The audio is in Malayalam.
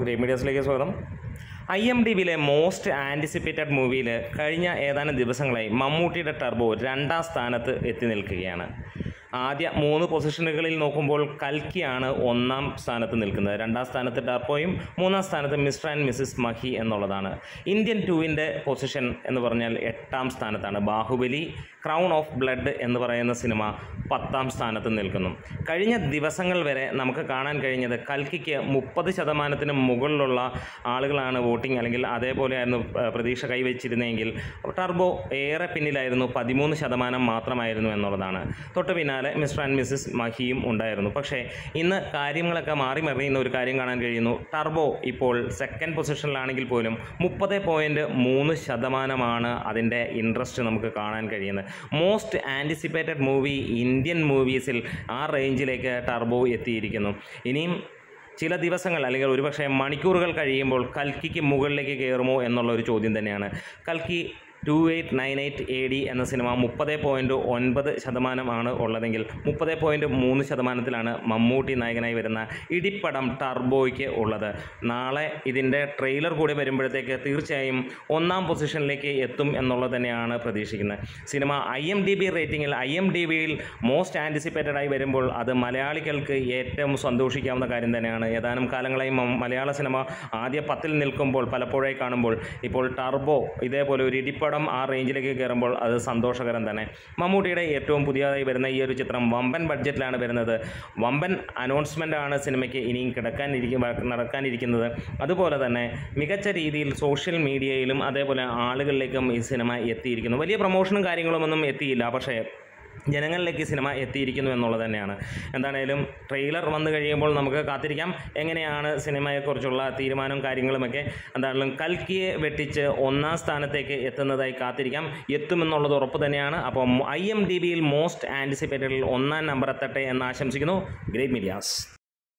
ഗ്രേറ്റ് മീഡിയസിലേക്ക് സ്വാഗതം ഐ എം ഡി ബിയിലെ മോസ്റ്റ് ആൻറ്റിസിപ്പേറ്റഡ് മൂവിയിൽ കഴിഞ്ഞ ഏതാനും ദിവസങ്ങളായി മമ്മൂട്ടിയുടെ ടർബോ രണ്ടാം സ്ഥാനത്ത് എത്തി നിൽക്കുകയാണ് ആദ്യ മൂന്ന് പൊസിഷനുകളിൽ നോക്കുമ്പോൾ കൽക്കിയാണ് ഒന്നാം സ്ഥാനത്ത് നിൽക്കുന്നത് രണ്ടാം സ്ഥാനത്ത് ടർബോയും മൂന്നാം സ്ഥാനത്ത് മിസ്റ്റർ ആൻഡ് മിസ്സിസ് മഹി എന്നുള്ളതാണ് ഇന്ത്യൻ ടൂവിൻ്റെ പൊസിഷൻ എന്ന് പറഞ്ഞാൽ എട്ടാം സ്ഥാനത്താണ് ബാഹുബലി ക്രൗൺ ഓഫ് ബ്ലഡ് എന്ന് പറയുന്ന സിനിമ പത്താം സ്ഥാനത്ത് നിൽക്കുന്നു കഴിഞ്ഞ ദിവസങ്ങൾ വരെ നമുക്ക് കാണാൻ കഴിഞ്ഞത് കൽക്കിക്ക് മുപ്പത് ശതമാനത്തിന് മുകളിലുള്ള ആളുകളാണ് വോട്ടിംഗ് അല്ലെങ്കിൽ അതേപോലെയായിരുന്നു ഏഹ്, പ്രതീക്ഷ കൈവച്ചിരുന്നെങ്കിൽ ടർബോ ഏറെ പിന്നിലായിരുന്നു പതിമൂന്ന് ശതമാനം മാത്രമായിരുന്നു എന്നുള്ളതാണ് തൊട്ട് പിന്നാലെ മിസ്റ്റർ ആൻഡ് മിസ്സിസ് മഹിയും ഉണ്ടായിരുന്നു പക്ഷേ ഇന്ന് കാര്യങ്ങളൊക്കെ മാറി മറിയുന്ന ഒരു കാര്യം കാണാൻ കഴിയുന്നു ടർബോ ഇപ്പോൾ സെക്കൻഡ് പൊസിഷനിലാണെങ്കിൽ പോലും മുപ്പത് പോയിൻറ്റ് മൂന്ന് ശതമാനമാണ് അതിൻ്റെ ഇൻട്രസ്റ്റ് നമുക്ക് കാണാൻ കഴിയുന്നത് മോസ്റ്റ് ആൻറ്റിസിപ്പേറ്റഡ് മൂവി ഇന്ത്യൻ മൂവീസിൽ ആ റേഞ്ചിലേക്ക് ടർബോ എത്തിയിരിക്കുന്നു ഇനിയും ചില ദിവസങ്ങൾ അല്ലെങ്കിൽ ഒരുപക്ഷെ മണിക്കൂറുകൾ കഴിയുമ്പോൾ കൽക്കിക്ക് മുകളിലേക്ക് കയറുമോ എന്നുള്ള ഒരു ചോദ്യം തന്നെയാണ് കൽക്കി two eight nine eight A D എന്ന സിനിമ മുപ്പത് പോയിൻറ്റ് ഒൻപത് ശതമാനമാണ് ഉള്ളതെങ്കിൽ മുപ്പത് പോയിൻറ്റ് മൂന്ന് ശതമാനത്തിലാണ് മമ്മൂട്ടി നായകനായി വരുന്ന ഇടിപ്പടം ടർബോയ്ക്ക് ഉള്ളത് നാളെ ഇതിൻ്റെ ട്രെയിലർ കൂടി വരുമ്പോഴത്തേക്ക് തീർച്ചയായും ഒന്നാം പൊസിഷനിലേക്ക് എത്തും എന്നുള്ളത് തന്നെയാണ് പ്രതീക്ഷിക്കുന്നത് സിനിമ ഐ എം ഡി ബി റേറ്റിംഗിൽ ഐ എം ഡി ബിയിൽ മോസ്റ്റ് ആൻറ്റിസിപ്പേറ്റഡ് ആയി വരുമ്പോൾ അത് മലയാളികൾക്ക് ഏറ്റവും സന്തോഷിക്കാവുന്ന കാര്യം തന്നെയാണ് ഏതാനും കാലങ്ങളായി മ- മലയാള സിനിമ ആദ്യ പത്തിൽ നിൽക്കുമ്പോൾ പലപ്പോഴായി കാണുമ്പോൾ ഇപ്പോൾ ടർബോ ഇതേപോലെ ഒരു ഇടിപ്പടം ആ റേഞ്ചിലേക്ക് കയറുമ്പോൾ അത് സന്തോഷകരം തന്നെ മമ്മൂട്ടിയുടെ ഏറ്റവും പുതിയതായി വരുന്ന ഈ ഒരു ചിത്രം വമ്പൻ ബഡ്ജറ്റിലാണ് വരുന്നത് വമ്പൻ അനൗൺസ്മെൻ്റ് ആണ് സിനിമയ്ക്ക് ഇനിയും കിടക്കാനിരിക്കും നടക്കാനിരിക്കുന്നത് അതുപോലെ തന്നെ മികച്ച രീതിയിൽ സോഷ്യൽ മീഡിയയിലും അതേപോലെ ആളുകളിലേക്കും ഈ സിനിമ എത്തിയിരിക്കുന്നു വലിയ പ്രൊമോഷനും കാര്യങ്ങളുമൊന്നും എത്തിയില്ല പക്ഷേ ജനങ്ങളിലേക്ക് ഈ സിനിമ എത്തിയിരിക്കുന്നു എന്നുള്ളത് തന്നെയാണ് എന്താണേലും ട്രെയിലർ വന്നു കഴിയുമ്പോൾ നമുക്ക് കാത്തിരിക്കാം എങ്ങനെയാണ് സിനിമയെക്കുറിച്ചുള്ള തീരുമാനവും കാര്യങ്ങളുമൊക്കെ എന്താണെങ്കിലും കൽക്കിയെ വെട്ടിച്ച് ഒന്നാം സ്ഥാനത്തേക്ക് എത്തുന്നതായി കാത്തിരിക്കാം എത്തുമെന്നുള്ളത് ഉറപ്പ് തന്നെയാണ് അപ്പം ഐ എം ഡി ബിയിൽ മോസ്റ്റ് ആൻറ്റിസിപ്പേറ്റഡിൽ ഒന്നാം നമ്പർ എത്തട്ടെ എന്ന് ആശംസിക്കുന്നു ഗ്രേറ്റ് മീഡിയാസ്